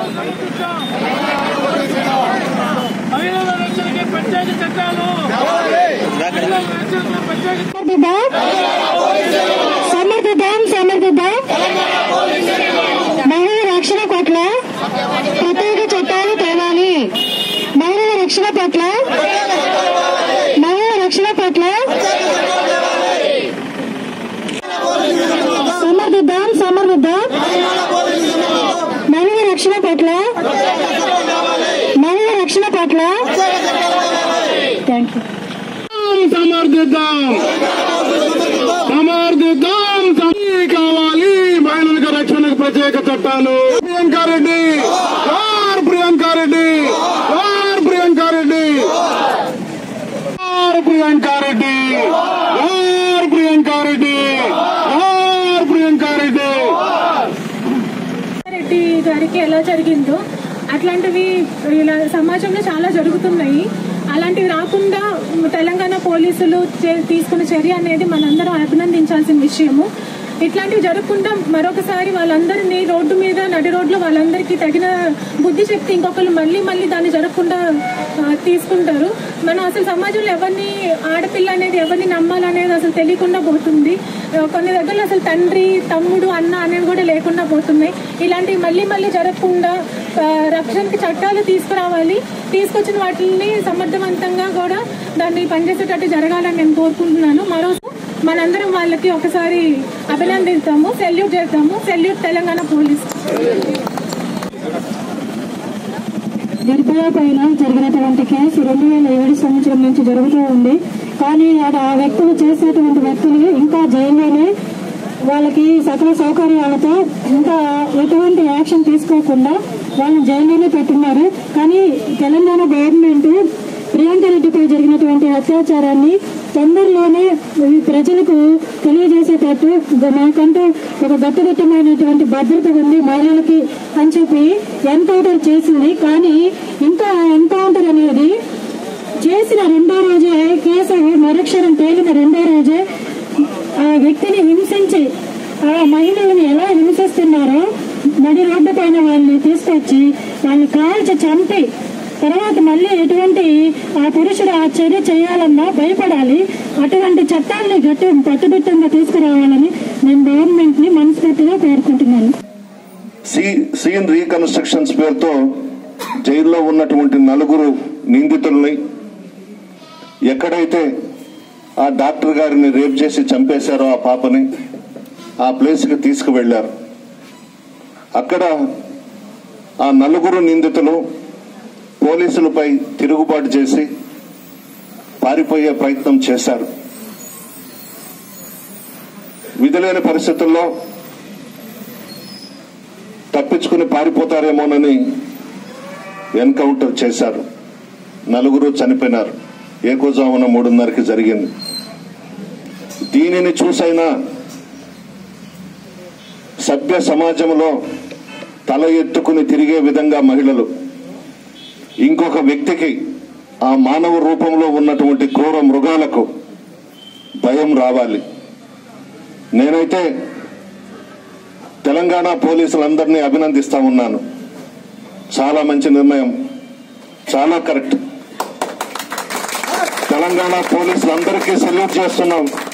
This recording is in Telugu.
మహిళల రక్షణకి ప్రత్యేక చట్టాలు మహిళల రక్షణకి ప్రత్యేక సమర్థిద్దాం సమర్థిద్దాం మహిళల రక్షణ పట్ల ప్రత్యేక చట్టాలు తేవాలి మహిళల రక్షణ పట్ల మహిళల రక్షణ పట్ల సమర్థిద్దాం సమర్థిద్దాం మహిళల రక్షణ పట్ల మహిళల రక్షణ పట్ల థ్యాంక్ యూ సమర్థిద్దాం సమర్థిద్దాం సమ- కావాలి మహిళలకు రక్షణకు ప్రత్యేక చట్టాలు Priyanka Reddy are Priyanka Reddy are Priyanka Reddy are Priyanka Reddy are Priyanka Reddy are Priyanka Reddy Reddy గారికి ఎలా జరిగిందో అట్లాంటివి ఇలా సమాజంలో చాలా జరుగుతున్నాయి అలాంటివి రాకుండా తెలంగాణ పోలీసులు చే- తీసుకున్న చర్య అనేది మనందరం అభినందించాల్సిన విషయము ఇట్లాంటివి జరగకుండా మరొకసారి వాళ్ళందరినీ రోడ్డు మీద నడి రోడ్లో వాళ్ళందరికీ తగిన బుద్ధి చెప్తే ఇంకొకరు మళ్ళీ మళ్ళీ దాన్ని జరగకుండా ఆ, తీసుకుంటారు మనం అసలు సమాజంలో ఎవరిని ఆడపిల్ల అనేది ఎవరిని నమ్మాలనేది అసలు తెలియకుండా పోతుంది ఆ, కొన్ని దగ్గరలో అసలు తండ్రి తమ్ముడు అన్న అనేవి కూడా లేకుండా పోతున్నాయి ఇలాంటివి మళ్ళీ మళ్ళీ జరగకుండా ఆ, రక్షణకి చట్టాలు తీసుకురావాలి తీసుకొచ్చిన వాటిని సమర్థవంతంగా కూడా దాన్ని పనిచేసేటట్టు జరగాలని నేను కోరుకుంటున్నాను మరో మనందరం వాళ్ళకి ఒకసారి అభినందిస్తాము సెల్యూట్ చేస్తాము సెల్యూట్ తెలంగాణ పోలీస్ నిర్భయ పైన జరిగినటువంటి కేసు రెండు వేల ఏడు సంవత్సరం నుంచి జరుగుతూ ఉంది కానీ ఆడ ఆ వ్యక్తులు చేసేటువంటి వ్యక్తులు ఇంకా జైల్లోనే వాళ్ళకి సకల సౌకర్యాలతో ఇంకా ఎటువంటి యాక్షన్ తీసుకోకుండా వాళ్ళని జైల్లోనే పెట్టున్నారు కానీ తెలంగాణ గవర్నమెంట్ ప్రియాంక రెడ్డిపై జరిగినటువంటి అత్యాచారాన్ని తొందరలోనే ఈ ప్రజలకు తెలియజేసేటట్టు మాకంటూ ఒక గట్టుదిట్టమైనటువంటి భద్రత ఉంది మహిళలకి అని చెప్పి ఎన్కౌంటర్ చేసింది కానీ ఇంకా ఎన్కౌంటర్ అనేది చేసిన రెండో రోజే కేసు మరుక్షణం తేలిన రెండో రోజే ఆ వ్యక్తిని హింసించి ఆ మహిళలను ఎలా హింసిస్తున్నారో నడి రోడ్డు పైన వాళ్ళని తీసుకొచ్చి వాళ్ళని కాల్చి చంపి తర్వాత మళ్ళీ ఎటువంటి ఆ పురుషుడు ఆ చర్య చేయాలన్నా భయపడాలి అటువంటి చట్టాలని గట్టి పట్టుదిట్టంగా తీసుకురావాలని నేను గవర్నమెంట్ ని మనస్ఫూర్తిగా కోరుకుంటున్నాను సీ సీన్ రీకన్స్ట్రక్షన్స్ పేరుతో జైల్లో ఉన్నటువంటి నలుగురు నిందితుల్ని ఎక్కడైతే ఆ డాక్టర్ గారిని రేప్ చేసి చంపేశారో ఆ పాపని ఆ ప్లేస్కి తీసుకువెళ్లారు అక్కడ ఆ నలుగురు నిందితులు పోలీసులపై తిరుగుబాటు చేసి పారిపోయే ప్రయత్నం చేశారు విధులేని పరిస్థితుల్లో తప్పించుకుని పారిపోతారేమోనని ఎన్కౌంటర్ చేశారు నలుగురు చనిపోయినారు ఏకోజామున మూడున్నరకి జరిగింది దీనిని చూసైనా సభ్య సమాజంలో తల ఎత్తుకుని తిరిగే విధంగా మహిళలు ఇంకొక వ్యక్తికి ఆ మానవ రూపంలో ఉన్నటువంటి క్రూర మృగాలకు భయం రావాలి నేనైతే తెలంగాణ పోలీసులందరినీ అభినందిస్తా ఉన్నాను చాలా మంచి నిర్ణయం చాలా కరెక్ట్ తెలంగాణ పోలీసులందరికీ సెల్యూట్ చేస్తున్నాం